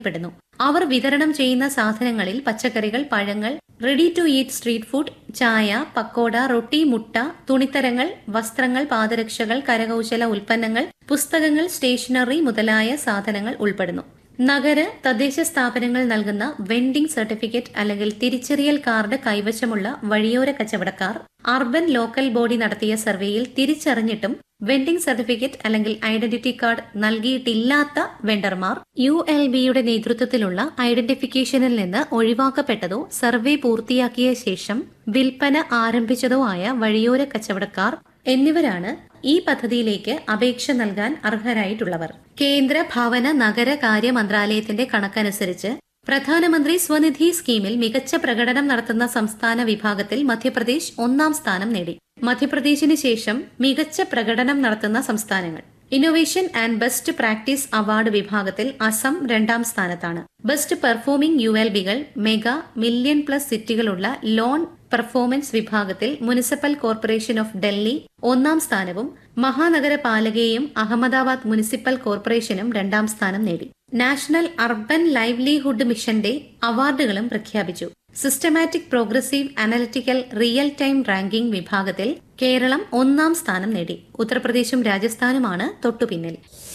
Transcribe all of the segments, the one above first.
പെടുന്നു അവർ വിതരണം ചെയ്യുന്ന സാധനങ്ങളിൽ പച്ചക്കറികൾ പഴങ്ങൾ ready to eat street food ചായ പക്കോട റൊട്ടി മുട്ട തുണിത്തരങ്ങൾ വസ്ത്രങ്ങൾ പാദരക്ഷകൾ കരകൗശല ഉൽപ്പന്നങ്ങൾ പുസ്തകങ്ങൾ സ്റ്റേഷനറി മുതലായ സാധനങ്ങൾ ഉൾപ്പെടുന്നു നഗര തദ്ദേശ സ്ഥാപനങ്ങൾ നൽകുന്ന വെൻഡിംഗ് സർട്ടിഫിക്കറ്റ് അല്ലെങ്കിൽ തിരിച്ചറിയൽ കാർഡ് കൈവശമുള്ള വഴിയോര കച്ചവടക്കാർ അർബൻ ലോക്കൽ ബോഡി നടത്തിയ സർവേയിൽ തിരിച്ചറിഞ്ഞിട്ടും വെൻഡിംഗ് സർട്ടിഫിക്കറ്റ് അല്ലെങ്കിൽ ഐഡന്റിറ്റി കാർഡ് നൽകിയിട്ടില്ലാത്ത വെണ്ടർമാർ യു എൽ ബിയുടെ നേതൃത്വത്തിലുള്ള ഐഡന്റിഫിക്കേഷനിൽ നിന്ന് ഒഴിവാക്കപ്പെട്ടതോ സർവേ പൂർത്തിയാക്കിയ ശേഷം വിൽപ്പന ആരംഭിച്ചതോ ആയ വഴിയോര കച്ചവടക്കാർ എന്നിവരാണ് ഈ പദ്ധതിയിലേക്ക് അപേക്ഷ നൽകാൻ അർഹരായിട്ടുള്ളവർ കേന്ദ്ര ഭവന നഗരകാര്യ മന്ത്രാലയത്തിന്റെ കണക്കനുസരിച്ച് പ്രധാനമന്ത്രി സ്വനിധി സ്കീമിൽ മികച്ച പ്രകടനം നടത്തുന്ന സംസ്ഥാന വിഭാഗത്തിൽ മധ്യപ്രദേശ് ഒന്നാം സ്ഥാനം നേടി മധ്യപ്രദേശിന് ശേഷം മികച്ച പ്രകടനം നടത്തുന്ന സംസ്ഥാനങ്ങൾ innovation and best practice award വിഭാഗത്തിൽ അസം രണ്ടാം സ്ഥാനത്താണ് ബെസ്റ്റ് പെർഫോമിംഗ് യു എൽ ബികൾ മെഗാ മില്യൺ പ്ലസ് സിറ്റികളുള്ള ലോൺ പെർഫോമൻസ് വിഭാഗത്തിൽ മുനിസിപ്പൽ കോർപ്പറേഷൻ ഓഫ് ഡൽഹി ഒന്നാം സ്ഥാനവും മഹാനഗരപാലകയും അഹമ്മദാബാദ് മുനിസിപ്പൽ കോർപ്പറേഷനും രണ്ടാം സ്ഥാനം നേടി നാഷണൽ അർബൻ ലൈവ്ലിഹുഡ് മിഷന്റെ അവാർഡുകളും പ്രഖ്യാപിച്ചു systematic progressive analytical real time ranking വിഭാഗത്തിൽ കേരളം ഒന്നാം സ്ഥാനം നേടി ഉത്തർപ്രദേശും രാജസ്ഥാനുമാണ് തൊട്ടുപിന്നിൽ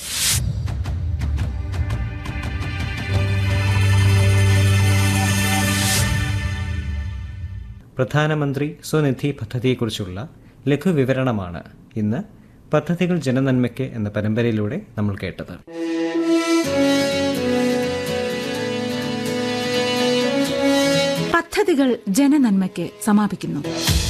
പ്രധാനമന്ത്രി സ്വനിധി പദ്ധതിയെക്കുറിച്ചുള്ള ലഘുവിവരണമാണ് ഇന്ന് പദ്ധതികൾ ജനനന്മയ്ക്ക് എന്ന പരമ്പരയിലൂടെ നമ്മൾ കേട്ടത് പദ്ധതികൾ ജനനന്മയ്ക്ക് സമാപിക്കുന്നു